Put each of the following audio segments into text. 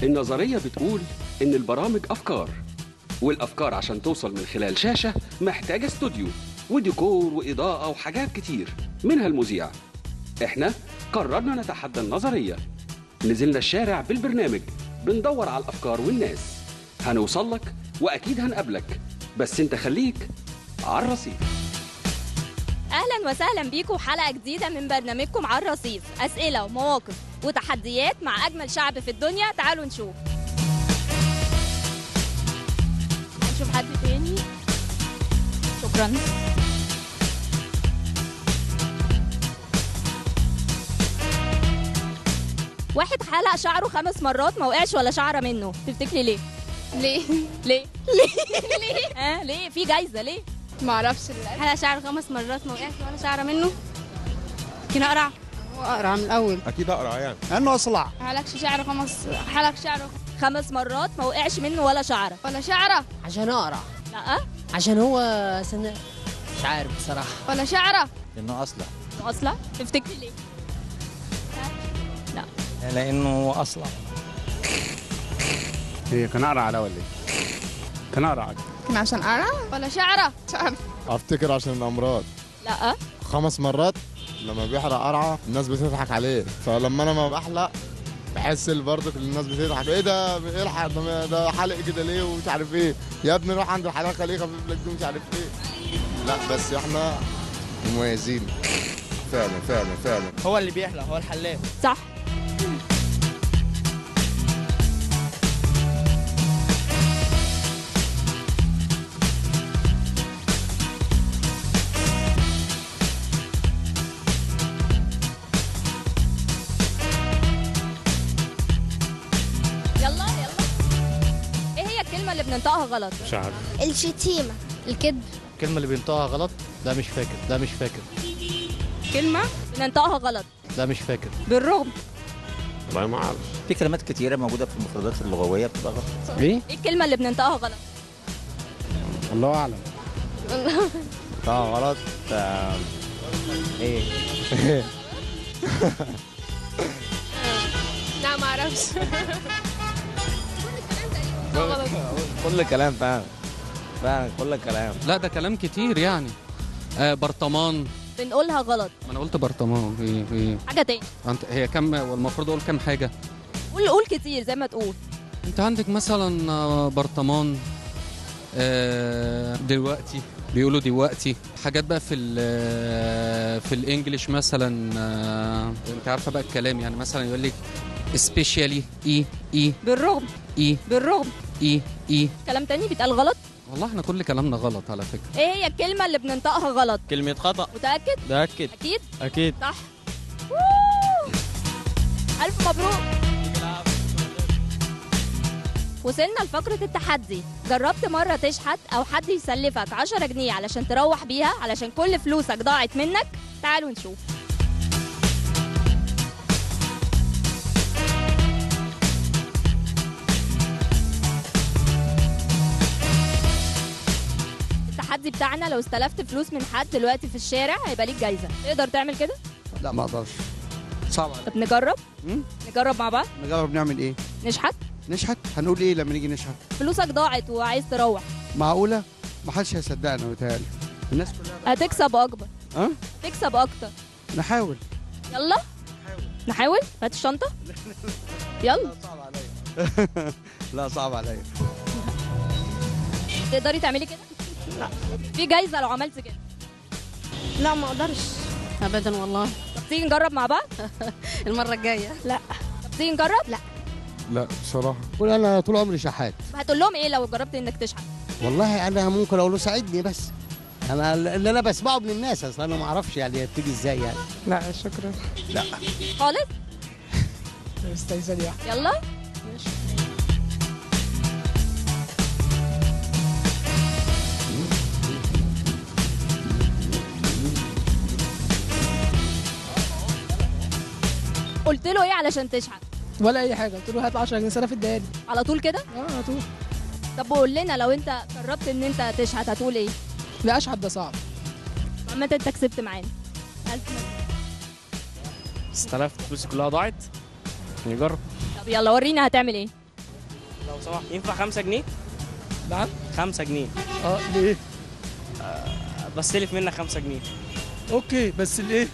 النظرية بتقول إن البرامج أفكار والأفكار عشان توصل من خلال شاشة محتاجة استوديو وديكور وإضاءة وحاجات كتير منها المذيع إحنا قررنا نتحدى النظرية نزلنا الشارع بالبرنامج بندور على الأفكار والناس هنوصل لك وأكيد هنقابلك بس أنت خليك على الرصيف اهلا وسهلا بيكم حلقه جديده من برنامجكم على الرصيف اسئله ومواقف وتحديات مع اجمل شعب في الدنيا تعالوا نشوف نشوف حد تاني شكرا واحد حلق شعره خمس مرات ما وقعش ولا شعره منه تفتكري ليه ليه؟ ليه ليه ليه ها ليه في جايزه ليه ما اعرفش حلق شعره خمس مرات ما وقعش ولا شعره منه يمكن اقرع هو اقرع من الاول اكيد اقرع يعني لانه اصلع حلقش شعره خمس حلق شعره خمس مرات ما وقعش منه ولا شعره ولا شعره عشان اقرع لا عشان هو سنة مش عارف بصراحة ولا شعره انه اصلع اصلا تفتكري ليه لانه هو اصلع هي كان اقرع على ولا ايه؟ كان اقرع يمكن عشان اقرع ولا شعره شعره افتكر عشان الامراض لا خمس مرات لما بيحرق قرعه الناس بتضحك عليه فلما انا ما بحلق بحس برضه كل الناس بتضحك ايه ده ايه الحق ده, ده حلق كده ليه ومش عارف ايه يا ابني روح عند الحلاقه ليه خفيف لك دي مش عارف ايه لا بس احنا مميزين فعلا فعلا فعلا هو اللي بيحلق هو الحلاق صح يلا يلا ايه هي الكلمه اللي بننطقها غلط مش عارف الشتيمه الكذب الكلمة اللي بينطقها غلط ده مش فاكر ده مش فاكر كلمه بننطقها غلط ده مش فاكر بالرغم والله ما اعرف في كلمات كتيرة موجودة في المفردات اللغوية بتبقى غلط ايه؟ ايه الكلمه اللي بننطقها غلط الله اعلم اه غلط ايه لا ما اعرفش كل كلام فعلا فعلا كل كلام لا ده كلام كتير يعني آه برطمان بنقولها غلط ما انا قلت برطمان ايه ايه حاجه تاني انت هي كم والمفروض اقول كم حاجه قول قول كتير زي ما تقول انت عندك مثلا آه، برطمان آه، دلوقتي بيقولوا دلوقتي حاجات بقى في ال في الانجليش مثلا آه، انت عارفه بقى الكلام يعني مثلا يقول لك سبيشالي اي اي بالرغم اي بالرغم اي اي كلام تاني بيتقال غلط والله احنا كل كلامنا غلط على فكره ايه هي الكلمه اللي بننطقها غلط كلمة خطأ متاكد ده أكد اكيد أكيد صح ووو! الف مبروك وصلنا لفقرة التحدي جربت مرة تشحت أو حد يسلفك 10 جنيه علشان تروح بيها علشان كل فلوسك ضاعت منك تعالوا نشوف التحدي بتاعنا لو استلفت فلوس من حد دلوقتي في الشارع هيبقى ليك جايزة تقدر تعمل كده؟ لا ما اقدرش صعب عليك طب نجرب؟ مم؟ نجرب مع بعض نجرب نعمل ايه؟ نشحت نشحت هنقول ايه لما نيجي نشحت؟ فلوسك ضاعت وعايز تروح معقوله؟ ما حدش هيصدقنا متهيألي الناس كلها هتكسب اكبر ها؟ تكسب اكتر نحاول يلا نحاول هات الشنطه يلا صعب عليا لا صعب عليا تقدري تعملي كده لا في جايزه لو عملت كده لا ما اقدرش ابدا والله طب تيجي نجرب مع بعض المرة الجاية لا طب تيجي نجرب لا لا بصراحه قول انا طول عمري شحات هتقول لهم ايه لو جربت انك تشحن والله انا ممكن اقول له ساعدني بس انا اللي انا بسمعه من الناس اصل انا ما اعرفش يعني هي بتيجي ازاي يعني لا شكرا خالص استاذ يلا قلت له ايه علشان تشحن ولا أي حاجة قلت له هات 10 جنيه سلف اداني على طول كده اه على طول طب قول لنا لو انت قربت ان انت تشحت هتقول ايه لا أشحت ده صعب عامة انت كسبت معانا ألف مبروك. استلفت فلوسي كلها ضاعت نجرب طب يلا ورينا هتعمل ايه لو سمحت ينفع 5 جنيه نعم 5 جنيه اه ليه بستلف منك 5 جنيه اوكي بس ليه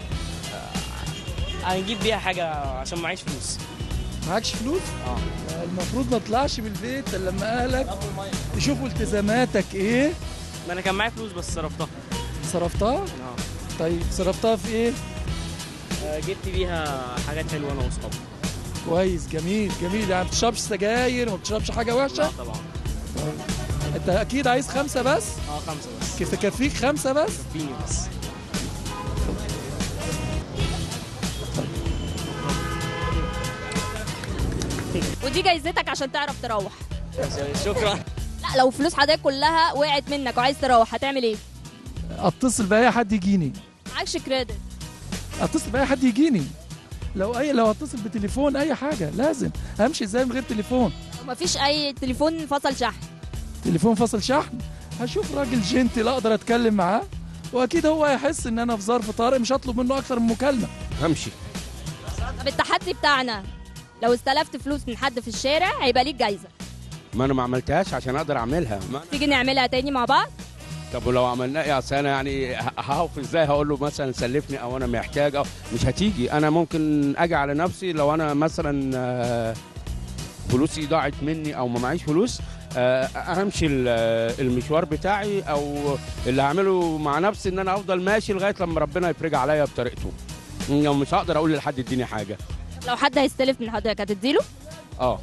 هنجيب بيها حاجه عشان معيش فلوس معكش فلوس اه المفروض ما تطلعش من البيت الا لما اهلك يشوفوا التزاماتك ايه ما انا كان معايا فلوس بس صرفتها صرفتها اه طيب صرفتها في ايه آه، جبت بيها حاجات حلوه انا واصحابي كويس جميل جميل يعني ما بتشربش سجاير ما بتشربش حاجه وحشه لا طبعا انت اكيد عايز خمسه بس اه خمسه بس كيف تكفيك خمسه بس فيني بس ودي جايزتك عشان تعرف تروح شكرا لا لو فلوس حضرتك كلها وقعت منك وعايز تروح هتعمل ايه اتصل باي حد يجيني معكش كريدت اتصل باي حد يجيني لو اي لو اتصل بتليفون اي حاجه لازم امشي ازاي من غير تليفون ومفيش اي تليفون فصل شحن تليفون فصل شحن هشوف راجل جنتل اقدر اتكلم معاه واكيد هو هيحس ان انا في ظرف طارئ مش هطلب منه اكثر من مكالمه همشي طب التحدي بتاعنا لو استلفت فلوس من حد في الشارع هيبقى ليك جايزه ما انا ما عملتهاش عشان اقدر اعملها ما أنا... تيجي نعملها تاني مع بعض طب ولو عملناه ايه اصل انا يعني ه- هقف ازاي هقول له مثلا سلفني او انا محتاج او مش هتيجي انا ممكن اجي على نفسي لو انا مثلا آه، فلوسي ضاعت مني او ما معيش فلوس آه، امشي ال- آه، المشوار بتاعي او اللي هعمله مع نفسي ان انا افضل ماشي لغايه لما ربنا يفرج عليا بطريقته لو مش هقدر اقول لحد اديني حاجه لو حد هيستلف من حضرتك هتديله اه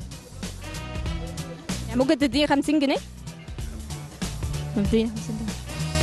يعني ممكن تديني 50 جنيه تديني 50 جنيه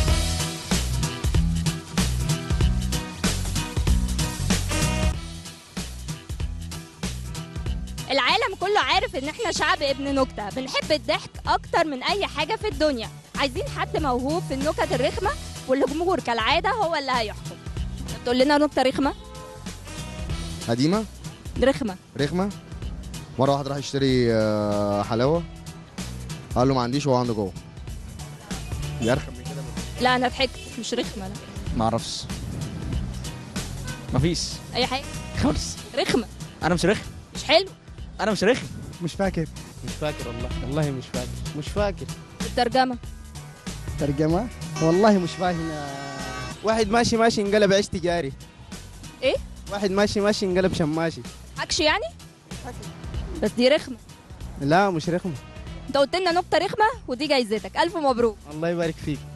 العالم كله عارف ان احنا شعب ابن نكته بنحب الضحك اكتر من اي حاجه في الدنيا عايزين حد موهوب في النكت الرخمه والجمهور كالعاده هو اللي هيحكم تقول لنا نكته رخمه قديمه رخمه رخمه مره واحد راح يشتري آه، حلاوه قال له ما عنديش وهو عنده جوه دي ارخم من كده لا انا ضحكت مش رخمه لا ما اعرفش مفيش اي حاجه خالص رخمه انا مش رخم مش حلو انا مش رخم مش فاكر مش فاكر والله والله مش فاكر مش فاكر الترجمه ترجمة والله مش فاهم واحد ماشي ماشي انقلب عيش تجاري ايه واحد ماشي ماشي انقلب شماشي حكش يعني بس دي رخمه لا مش رخمة انت قلت لنا نكته رخمه ودي جايزتك الف مبروك الله يبارك فيك